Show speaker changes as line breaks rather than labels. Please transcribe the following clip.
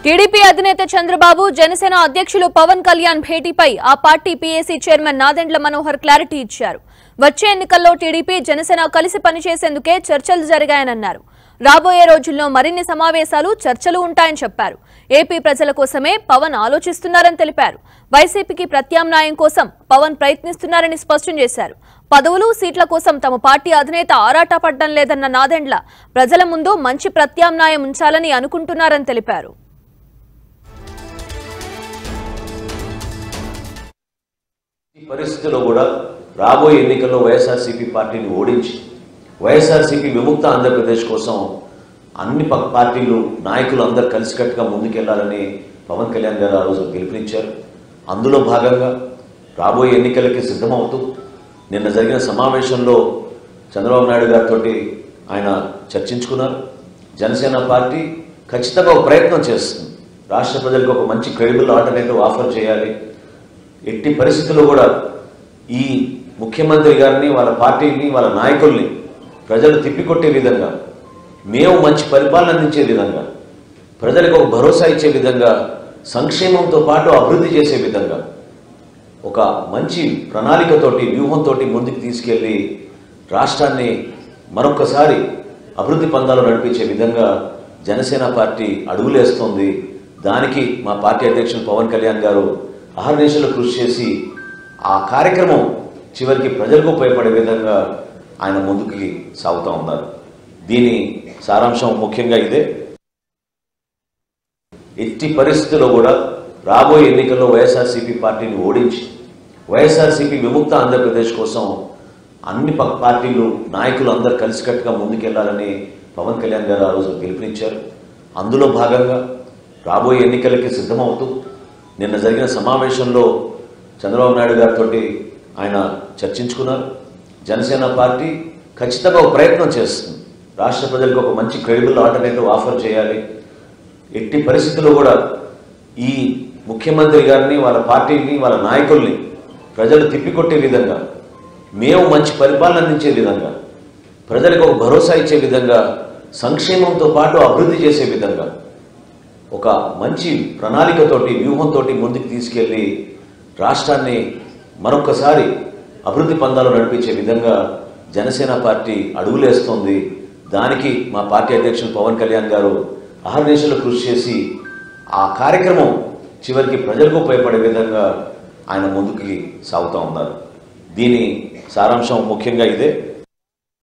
TDP అధినేత చంద్రబాబు జనసేన అధ్యక్షులు పవన్ కళ్యాణ్ భేటీపై ఆ party PAC chairman Nadendla Manohar clarity ఇచ్చారు వచ్చే ఎన్నికల్లో టీడీపీ జనసేన కలిసి పనిచేసేందుకే చర్చలు జరిగాయనన్నారు రాబోయే రోజుల్లో మరిన్ని సమావేశాలు చర్చలు ఉంటాయని చెప్పారు ఏపీ ప్రజల కోసమే పవన్ ఆలోచిస్తున్నారని తెలిపారు వైసీపీకి ప్రత్యామ్నాయం కోసం పవన్ ప్రయత్నిస్తున్నారని స్పష్టం చేశారు పదవులు సీట్ల కోసం తమ పార్టీ అధినేత ఆరాటపడ్డం లేదన్న నాదెండ్ల ప్రజల ముందు మంచి ప్రత్యామ్నాయం ఉంచాలని అనుకుంటున్నారని తెలిపారు
ఈ పరిస్థితుల్లో కూడా రాబోయే ఎన్నికల్లో వైఎస్ఆర్సీపీ పార్టీని ఓడించి వైఎస్ఆర్సీపీ విముక్త ఆంధ్రప్రదేశ్ కోసం అన్ని ప- పార్టీలు నాయకులు అందరూ కలిసికట్టుగా ముందుకెళ్లాలని పవన్ కళ్యాణ్ గారు ఆ రోజు పిలుపునిచ్చారు అందులో భాగంగా రాబోయే ఎన్నికలకి సిద్ధమవుతూ నిన్న జరిగిన సమావేశంలో చంద్రబాబు నాయుడు గారితో ఆయన చర్చించుకున్నారు జనసేన పార్టీ ఖచ్చితంగా ఒక ప్రయత్నం చేస్తుంది రాష్ట్ర ప్రజలకు ఒక మంచి క్రెడిబుల్ ఆల్టర్నేటివ్ ఆఫర్ చేయాలి ఎట్టి పరిస్థితుల్లో కూడా ఈ ముఖ్యమంత్రి గారిని వాళ్ళ పార్టీని వాళ్ళ నాయకుల్ని ప్రజలు తిప్పికొట్టే విధంగా మేము మంచి పరిపాలన అందించే విధంగా ప్రజలకు ఒక భరోసా ఇచ్చే విధంగా సంక్షేమంతో పాటు అభివృద్ధి చేసే విధంగా ఒక మంచి ప్రణాళికతోటి వ్యూహంతో ముందుకు తీసుకెళ్ళి రాష్ట్రాన్ని మరొక్కసారి అభివృద్ధి పందాలు నడిపించే విధంగా జనసేన పార్టీ అడుగులేస్తోంది దానికి మా పార్టీ అధ్యక్షులు పవన్ కళ్యాణ్ గారు అహర్నిశలు కృషి చేసి ఆ కార్యక్రమం చివరికి ప్రజలకు ఉపయోగపడే విధంగా ఆయన ముందుకి సాగుతూ ఉన్నారు దీని సారాంశం ముఖ్యంగా ఇదే ఎట్టి పరిస్థితుల్లో కూడా రాబోయే ఎన్నికల్లో వైఎస్ఆర్సీపీ పార్టీని ఓడించి వైఎస్ఆర్సీపీ విముక్త ఆంధ్రప్రదేశ్ కోసం అన్ని ప- పార్టీలు నాయకులు అందరూ కలిసికట్టుగా ముందుకెళ్లాలని పవన్ కళ్యాణ్ గారు ఆ రోజు పిలుపునిచ్చారు అందులో భాగంగా రాబోయే ఎన్నికలకి సిద్ధమవుతూ నిన్న జరిగిన సమావేశంలో చంద్రబాబు నాయుడు గారితో ఆయన చర్చించుకున్నారు జనసేన పార్టీ ఖచ్చితంగా ఒక ప్రయత్నం చేస్తుంది రాష్ట్ర ప్రజలకు ఒక మంచి క్రెడిబుల్ ఆల్టర్నేటివ్ ఆఫర్ చేయాలి ఎట్టి పరిస్థితుల్లో కూడా ఈ ముఖ్యమంత్రి గారిని వాళ్ళ పార్టీని వాళ్ళ నాయకుల్ని ప్రజలు తిప్పికొట్టే విధంగా మేము మంచి పరిపాలన అందించే విధంగా ప్రజలకు ఒక భరోసా ఇచ్చే విధంగా సంక్షేమంతో పాటు అభివృద్ధి చేసే విధంగా ఒక మంచి ప్రణాళికతోటి వ్యూహంతో ముందుకు తీసుకెళ్ళి రాష్ట్రాన్ని మరొక్కసారి అభివృద్ధి పందాలు నడిపించే విధంగా జనసేన పార్టీ అడుగులేస్తోంది దానికి మా పార్టీ అధ్యక్షులు పవన్ కళ్యాణ్ గారు అహర్నిశలు కృషి చేసి ఆ కార్యక్రమం చివరికి ప్రజలకు ఉపయోగపడే విధంగా ఆయన ముందుకి సాగుతూ ఉన్నారు దీని సారాంశం ముఖ్యంగా ఇదే